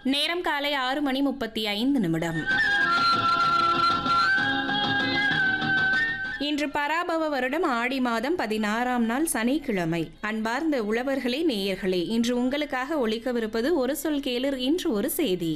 நேரம் காலை ஆறு மணி முப்பத்தி ஐந்து நிமிடம் இன்று பராபவ வருடம் ஆடி மாதம் பதினாறாம் நாள் சனிக்கிழமை அன்பார்ந்த உழவர்களே நேயர்களே இன்று உங்களுக்காக ஒழிக்கவிருப்பது ஒரு சொல் கேளர் இன்று ஒரு செய்தி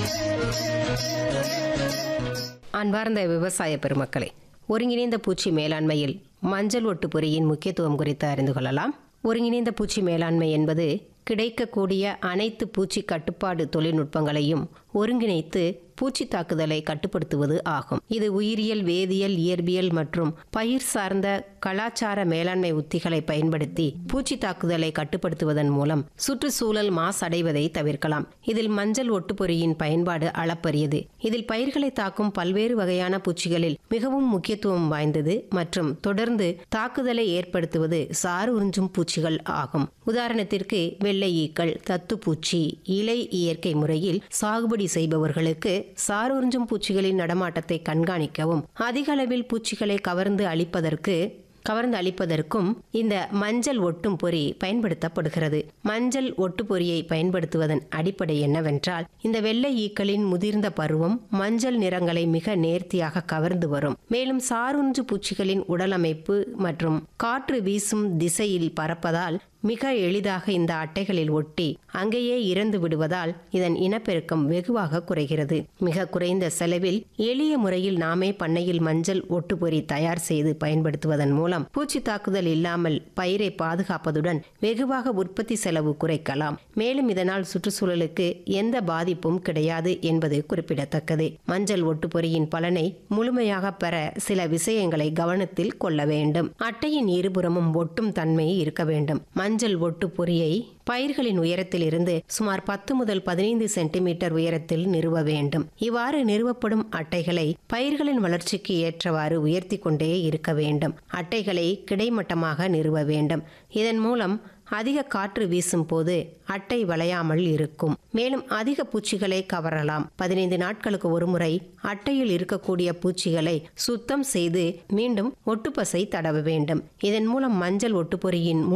அன்பார்ந்த விவசாய பெருமக்களே ஒருங்கிணைந்த பூச்சி மேலாண்மையில் மஞ்சள் ஒட்டு பொறியின் முக்கியத்துவம் குறித்து அறிந்து கொள்ளலாம் ஒருங்கிணைந்த பூச்சி மேலாண்மை என்பது கிடைக்கக்கூடிய அனைத்து பூச்சி கட்டுப்பாடு தொழில்நுட்பங்களையும் ஒருங்கிணைத்து பூச்சி தாக்குதலை கட்டுப்படுத்துவது ஆகும் இது உயிரியல் வேதியியல் இயற்பியல் மற்றும் பயிர் சார்ந்த கலாச்சார மேலாண்மை உத்திகளை பயன்படுத்தி பூச்சி தாக்குதலை கட்டுப்படுத்துவதன் மூலம் சுற்றுச்சூழல் மாசடைவதை தவிர்க்கலாம் இதில் மஞ்சள் ஒட்டுப்பொறியின் பயன்பாடு அளப்பரியது இதில் பயிர்களை தாக்கும் பல்வேறு வகையான பூச்சிகளில் மிகவும் முக்கியத்துவம் வாய்ந்தது மற்றும் தொடர்ந்து தாக்குதலை ஏற்படுத்துவது சாறு உறிஞ்சும் பூச்சிகள் ஆகும் உதாரணத்திற்கு வெள்ளை ஈக்கள் தத்துப்பூச்சி இலை இயற்கை முறையில் சாகுபடி செய்பவர்களுக்கு சாறு உறிஞ்சும் பூச்சிகளின் நடமாட்டத்தை கண்காணிக்கவும் அதிக அளவில் பூச்சிகளை கவர்ந்து அழிப்பதற்கு கவர்ந்து அளிப்பதற்கும் இந்த மஞ்சள் ஒட்டும் பொறி பயன்படுத்தப்படுகிறது மஞ்சள் ஒட்டு பொறியை பயன்படுத்துவதன் அடிப்படை என்னவென்றால் இந்த வெள்ளை ஈக்களின் முதிர்ந்த பருவம் மஞ்சள் நிறங்களை மிக நேர்த்தியாக கவர்ந்து வரும் மேலும் சாருஞ்சு பூச்சிகளின் உடலமைப்பு மற்றும் காற்று வீசும் திசையில் பறப்பதால் மிக எளிதாக இந்த அட்டைகளில் ஒட்டி அங்கேயே இறந்து விடுவதால் இதன் இனப்பெருக்கம் வெகுவாக குறைகிறது மிக குறைந்த செலவில் எளிய முறையில் நாமே பண்ணையில் மஞ்சள் ஒட்டுப்பொறி தயார் செய்து பயன்படுத்துவதன் மூலம் பூச்சி தாக்குதல் இல்லாமல் பயிரை பாதுகாப்பதுடன் வெகுவாக உற்பத்தி செலவு குறைக்கலாம் மேலும் இதனால் சுற்றுச்சூழலுக்கு எந்த பாதிப்பும் கிடையாது என்பது குறிப்பிடத்தக்கது மஞ்சள் ஒட்டுப்பொறியின் பலனை முழுமையாக பெற சில விஷயங்களை கவனத்தில் கொள்ள வேண்டும் அட்டையின் இருபுறமும் ஒட்டும் தன்மை இருக்க வேண்டும் மஞ்சள் ஒட்டு பொறியை பயிர்களின் உயரத்தில் இருந்து சுமார் பத்து முதல் பதினைந்து சென்டிமீட்டர் உயரத்தில் நிறுவ வேண்டும் இவ்வாறு நிறுவப்படும் அட்டைகளை பயிர்களின் வளர்ச்சிக்கு ஏற்றவாறு உயர்த்தி கொண்டே இருக்க வேண்டும் அட்டைகளை கிடைமட்டமாக நிறுவ வேண்டும் இதன் மூலம் அதிக காற்று வீசும் போது அட்டை வளையாமல் இருக்கும் மேலும் அதிக பூச்சிகளை கவரலாம் பதினைந்து நாட்களுக்கு ஒருமுறை அட்டையில் இருக்கக்கூடிய பூச்சிகளை சுத்தம் செய்து மீண்டும் ஒட்டுப்பசை தடவ வேண்டும் இதன் மூலம் மஞ்சள் ஒட்டுப்பொறியின்